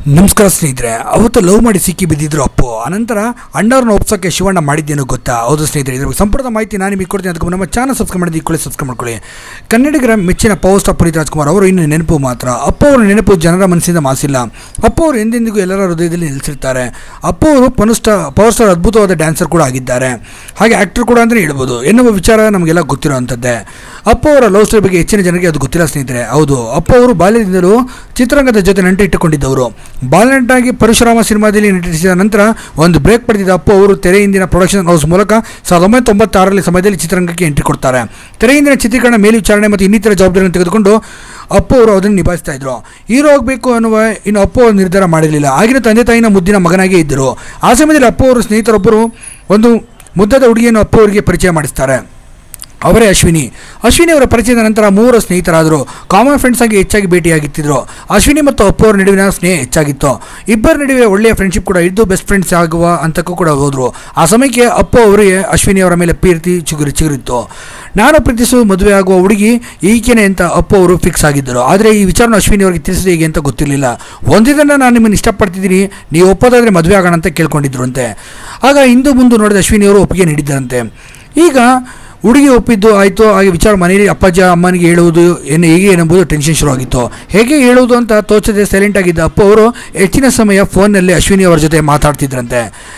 ನಮಸ್ಕಾರ ಸ್ನೇಹಿತರೆ ಅವತ್ತು ಲವ್ ಮಾಡಿ ಸಿಕ್ಕಿ ಬಿದ್ದಿದ್ರು ಅಪ್ಪು ಅನಂತರ ಅಣ್ಣವ್ರನ್ನ ಒಪ್ಸೋಕ್ಕೆ ಶಿವಣ್ಣ ಮಾಡಿದ್ದೇನೋ ಗೊತ್ತಾ ಹೌದು ಸ್ನೇಹಿತರೆ ಇದ್ರ ಬಗ್ಗೆ ಸಂಪೂರ್ಣ ಮಾಹಿತಿ ನಾನು ನಿಮಗೆ ಕೊಡ್ತೀನಿ ಅದಕ್ಕೆ ನಮ್ಮ ಚಾನಲ್ ಸಬ್ಸ್ಕ್ರೈಬ್ ಮಾಡಿದ್ದು ಈ ಸಬ್ಸ್ಕ್ರೈಬ್ ಮಾಡ್ಕೊಳ್ಳಿ ಕನ್ನಡಿಗರ ಮೆಚ್ಚಿನ ಪವರ್ ಸ್ಟಾರ್ ಪುನೀತ್ ರಾಜ್ಕುಮಾರ್ ಅವರು ಇನ್ನು ನೆನಪು ಮಾತ್ರ ಅಪ್ಪು ಅವರ ನೆನಪು ಜನರ ಮನಸ್ಸಿಂದ ಮಾಸಿಲ್ಲ ಅಪ್ಪು ಅವರು ಎಂದೆಂದಿಗೂ ಎಲ್ಲರ ಹೃದಯದಲ್ಲಿ ನಿಲ್ಲಿಸಿರ್ತಾರೆ ಅಪ್ಪು ಅವರು ಪವರ್ ಸ್ಟಾರ್ ಪವರ್ ಸ್ಟಾರ್ ಅದ್ಭುತವಾದ ಡ್ಯಾನ್ಸರ್ ಕೂಡ ಆಗಿದ್ದಾರೆ ಹಾಗೆ ಆ್ಯಕ್ಟರ್ ಕೂಡ ಅಂದರೆ ಹೇಳ್ಬೋದು ಎನ್ನುವ ವಿಚಾರ ನಮಗೆಲ್ಲ ಗೊತ್ತಿರುವಂಥದ್ದೇ ಅಪ್ಪು ಅವರ ಲವ್ ಸ್ಟೋರಿ ಬಗ್ಗೆ ಹೆಚ್ಚಿನ ಜನರಿಗೆ ಅದು ಗೊತ್ತಿಲ್ಲ ಸ್ನೇಹಿತರೆ ಹೌದು ಅಪ್ಪು ಅವರು ಬಾಲ್ಯದಿಂದಲೂ ಚಿತ್ರರಂಗದ ಜೊತೆ ನಂಟು ಇಟ್ಟುಕೊಂಡಿದ್ದವರು ಬಾಲನಟಾಗಿ ಪರಶುರಾಮ ಸಿನಿಮಾದಲ್ಲಿ ನಟಿಸಿದ ನಂತರ ಒಂದು ಬ್ರೇಕ್ ಪಡೆದಿದ್ದ ಅಪ್ಪು ಅವರು ತೆರೆ ಹಿಂದಿನ ಪ್ರೊಡಕ್ಷನ್ ಹೌಸ್ ಮೂಲಕ ಸಾವಿರದ ಒಂಬೈನೂರ ತೊಂಬತ್ತಾರರಲ್ಲಿ ಸಮಯದಲ್ಲಿ ಚಿತ್ರರಂಗಕ್ಕೆ ಎಂಟ್ರಿ ಕೊಡ್ತಾರೆ ತೆರೆ ಹಿಂದಿನ ಚಿತ್ರೀಕರಣ ಮೇಲ್ವಿಚಾರಣೆ ಮತ್ತು ಇನ್ನಿತರ ಜವಾಬ್ದಾರಿಯನ್ನು ತೆಗೆದುಕೊಂಡು ಅಪ್ಪು ಅವರು ಅದನ್ನು ನಿಭಾಯಿಸ್ತಾ ಇದ್ರು ಹೀರೋ ಆಗಬೇಕು ಅನ್ನುವ ಇನ್ನು ಅಪ್ಪು ಅವರು ನಿರ್ಧಾರ ಮಾಡಿರಲಿಲ್ಲ ಆಗಿನ ತಂದೆ ತಾಯಿನ ಮುದ್ದಿನ ಮಗನಾಗೇ ಇದ್ದರು ಆ ಸಮಯದಲ್ಲಿ ಅಪ್ಪು ಅವರು ಸ್ನೇಹಿತರೊಬ್ಬರು ಒಂದು ಮುದ್ದದ ಹುಡುಗಿಯನ್ನು ಅಪ್ಪು ಅವರಿಗೆ ಪರಿಚಯ ಮಾಡಿಸ್ತಾರೆ ಅವರೇ ಅಶ್ವಿನಿ ಅಶ್ವಿನಿ ಅವರ ಪರಿಚಯದ ನಂತರ ಮೂವರು ಸ್ನೇಹಿತರಾದರು ಕಾಮನ್ ಫ್ರೆಂಡ್ಸ್ ಆಗಿ ಹೆಚ್ಚಾಗಿ ಭೇಟಿಯಾಗುತ್ತಿದ್ದರು ಅಶ್ವಿನಿ ಮತ್ತು ಅಪ್ಪು ಅವರ ನಡುವಿನ ಸ್ನೇಹ ಹೆಚ್ಚಾಗಿತ್ತು ಇಬ್ಬರ ನಡುವೆ ಒಳ್ಳೆಯ ಫ್ರೆಂಡ್ಶಿಪ್ ಕೂಡ ಇದ್ದು ಬೆಸ್ಟ್ ಫ್ರೆಂಡ್ಸ್ ಆಗುವ ಹಂತಕ್ಕೂ ಕೂಡ ಹೋದರು ಆ ಸಮಯಕ್ಕೆ ಅಪ್ಪು ಅವರಿಗೆ ಅಶ್ವಿನಿ ಅವರ ಮೇಲೆ ಪ್ರೀತಿ ಚಿಗುರಿ ಚಿಗುರಿತ್ತು ನಾನು ಪ್ರೀತಿಸುವ ಮದುವೆ ಆಗುವ ಹುಡುಗಿ ಈಕೆನೆ ಅಂತ ಅಪ್ಪು ಅವರು ಫಿಕ್ಸ್ ಆಗಿದ್ದರು ಆದರೆ ಈ ವಿಚಾರನ ಅಶ್ವಿನಿ ಅವರಿಗೆ ತಿಳಿಸಿದ ಹೇಗೆ ಅಂತ ಗೊತ್ತಿರಲಿಲ್ಲ ಒಂದಿನ ನಾನು ನಿಮ್ಮನ್ನು ಇಷ್ಟಪಡ್ತಿದ್ದೀನಿ ನೀವು ಒಪ್ಪೋದಾದರೆ ಮದುವೆ ಆಗೋಣ ಅಂತ ಕೇಳ್ಕೊಂಡಿದ್ರು ಅಂತೆ ಆಗ ಹಿಂದೂ ಮುಂದೆ ನೋಡಿದ ಅಶ್ವಿನಿ ಅವರು ಒಪ್ಪಿಗೆ ನೀಡಿದ್ದರಂತೆ ಈಗ ಹುಡುಗಿ ಒಪ್ಪಿದ್ದು ಆಯಿತು ಹಾಗೆ ವಿಚಾರ ಮನೆಯಲ್ಲಿ ಅಪ್ಪಾಜಿ ಅಮ್ಮನಿಗೆ ಹೇಳುವುದು ಏನು ಹೇಗೆ ಏನೆಂಬುದು ಟೆನ್ಷನ್ ಶುರುವಾಗಿತ್ತು ಹೇಗೆ ಹೇಳುವುದು ಅಂತ ತೋಚದೆ ಸೈಲೆಂಟ್ ಆಗಿದ್ದ ಅಪ್ಪ ಅವರು ಹೆಚ್ಚಿನ ಸಮಯ ಫೋನ್ನಲ್ಲಿ ಅಶ್ವಿನಿ ಅವರ ಜೊತೆ ಮಾತಾಡ್ತಿದ್ರಂತೆ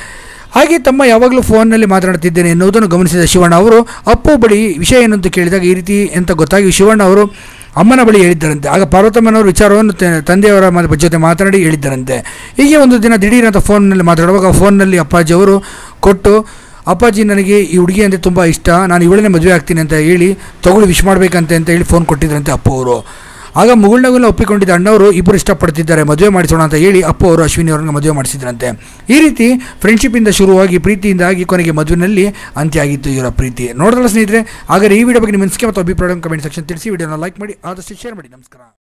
ಹಾಗೆ ತಮ್ಮ ಯಾವಾಗಲೂ ಫೋನ್ನಲ್ಲಿ ಮಾತನಾಡ್ತಿದ್ದೇನೆ ಎನ್ನುವುದನ್ನು ಗಮನಿಸಿದ ಶಿವಣ್ಣ ಅವರು ಅಪ್ಪು ಬಳಿ ವಿಷಯ ಏನು ಅಂತ ಕೇಳಿದಾಗ ಈ ರೀತಿ ಅಂತ ಗೊತ್ತಾಗಿ ಶಿವಣ್ಣ ಅವರು ಅಮ್ಮನ ಬಳಿ ಹೇಳಿದ್ದರಂತೆ ಆಗ ಪಾರ್ವತಮ್ಮನವರು ವಿಚಾರವನ್ನು ತ- ತಂದೆಯವರ ಮ- ಜೊತೆ ಮಾತನಾಡಿ ಹೇಳಿದ್ದರಂತೆ ಹೀಗೆ ಒಂದು ದಿನ ದಿಢೀರ್ ಅಂತ ಫೋನ್ನಲ್ಲಿ ಮಾತಾಡುವಾಗ ಫೋನ್ನಲ್ಲಿ ಅಪ್ಪಾಜಿ ಅವರು ಕೊಟ್ಟು ಅಪ್ಪಾಜಿ ನನಗೆ ಈ ಹುಡುಗಿ ಅಂದರೆ ತುಂಬ ಇಷ್ಟ ನಾನು ಇವಳನ್ನೇ ಮದುವೆ ಆಗ್ತೀನಿ ಅಂತ ಹೇಳಿ ತಗೊಳ್ಳಿ ವಿಶ್ ಮಾಡಬೇಕಂತೆ ಅಂತ ಹೇಳಿ ಫೋನ್ ಕೊಟ್ಟಿದ್ರಂತೆ ಅಪ್ಪು ಅವರು ಆಗ ಮುಗುಳ್ನಗುಲ್ಲ ಒಪ್ಪಿಕೊಂಡಿದ್ದ ಅಣ್ಣವರು ಇಬ್ಬರು ಇಷ್ಟಪಡ್ತಿದ್ದಾರೆ ಮದುವೆ ಮಾಡಿಸೋಣ ಅಂತ ಹೇಳಿ ಅಪ್ಪು ಅವರು ಅಶ್ವಿನಿ ಅವರನ್ನು ಮದುವೆ ಮಾಡಿಸಿದ್ರಂತೆ ಈ ರೀತಿ ಫ್ರೆಂಡ್ಶಿಪ್ಪಿಂದ ಶುರುವಾಗಿ ಪ್ರೀತಿಯಿಂದ ಆಗಿ ಕೊನೆಗೆ ಮದುವೆನಲ್ಲಿ ಅಂತ್ಯ ಆಗಿತ್ತು ಇವರ ಪ್ರೀತಿ ನೋಡಿದ್ರೆ ಸ್ನೇಹಿತರೆ ಹಾಗಾದ್ರೆ ಈ ವಿಡಿಯೋ ಬಗ್ಗೆ ನಿಮ್ಮ ಅನಿಸಿಕೆ ಮತ್ತು ಅಭಿಪ್ರಾಯ ಕಮೆಂಟ್ ಸೆಕ್ಷನ್ ತಿಳಿಸಿ ವಿಡಿಯೋನ ಲೈಕ್ ಮಾಡಿ ಆದಷ್ಟು ಶೇರ್ ಮಾಡಿ ನಮಸ್ಕಾರ